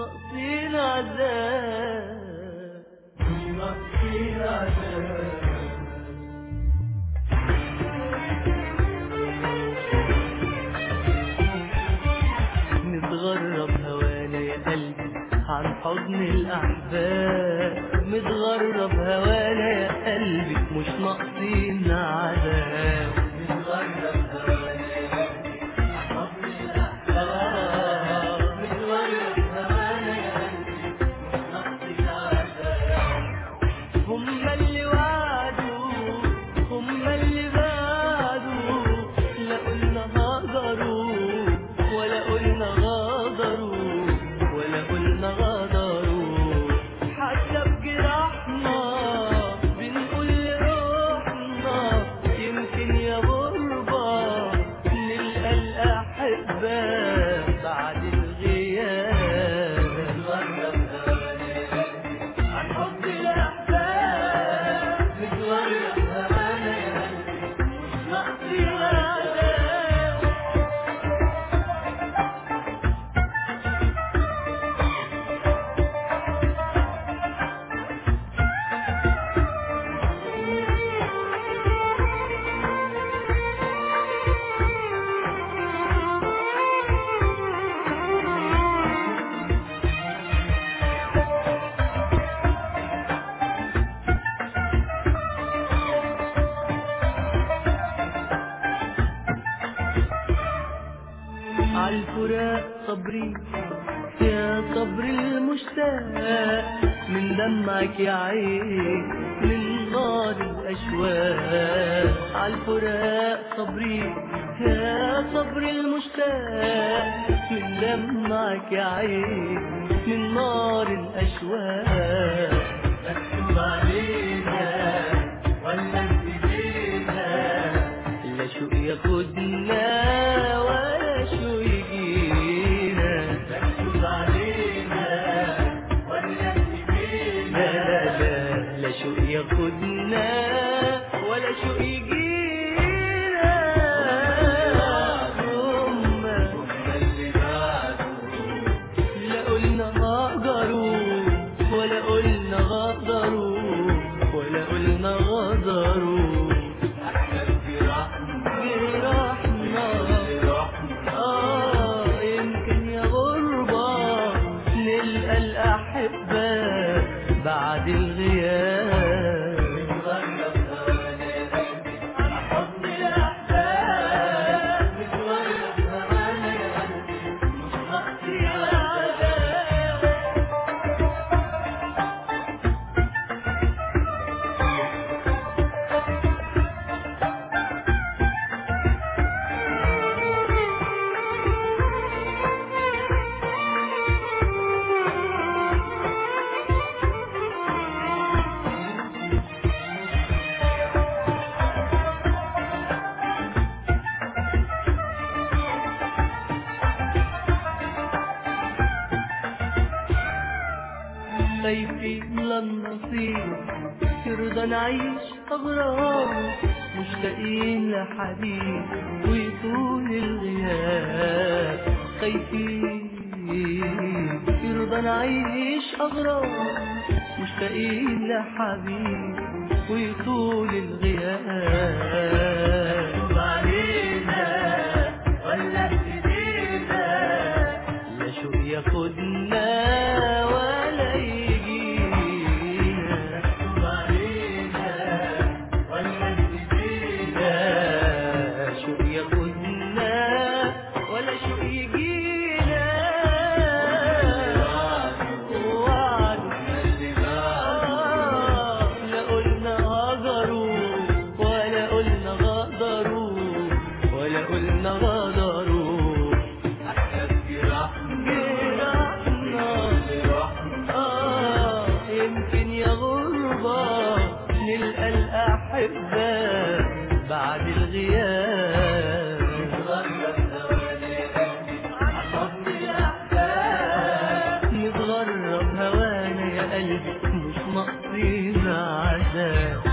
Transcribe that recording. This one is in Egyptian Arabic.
ناقصين عذاب مش ناقصين عذاب متغرب هوانا يا قلبي عن حضن الأحباب متغرب هوانا يا قلبي مش ناقصين عذاب متغرب هوانا يا قلبي عن حضن الأحباب متغرب هوانا يا قلبي مش ناقصين عذاب هم اللي وعدوا هم اللي بعدوا لا قلنا هاجروا ولا قلنا غادروا ولا قلنا غادروا حتى بجراحنا بنقول لروحنا يمكن يا غربة نلقى الأحبة بعد الغياب نتغرب هوانا عن حب الأحباب نتغرب هوانا يا قلبي مش ناقصين عذاب عالفراق صبري يا صبر المشتاق من دمعك يا عين من نار الأشواق عالفراق صبري يا صبر المشتاق من دمعك يا عين من نار الأشواق مكتوب علينا ولا بإيدينا لا شو ياخدنا ولا شو يجينا مكتوب علينا ولا بإيدينا لا لا لا شو ياخدنا ولا شو يجينا هم اللي بعدوا لا قلنا هاجروا ولا قلنا غدروا ولا قلنا غدروا جراحنا آه يمكن يا غربة نلقى الأحبة بعد الغياب نتغرب هوانا يا قلبي عن حضن الأحباب نتغرب هوانا يا قلبي مش ناقصين عذاب خايفين للنصيب يرضى نعيش أغراب مشتاقين لحبيب ويطول الغياب خايفين يرضى نعيش أغراب مشتاقين لحبيب ويطول الغياب علينا ولا بإيدينا لا شو ياخدنا ولا يجينا مكتوب علينا ولا بإيدينا لا شو ياخدنا ولا شو يجينا وعدوا آه، لا قلنا هجروا ولا قلنا غدروا ولا قلنا غدروا جراحنا آه يمكن يا غربة نلقى الأحبة بعد الغياب نتغرب هوانا يا قلبي مش ناقصين عذاب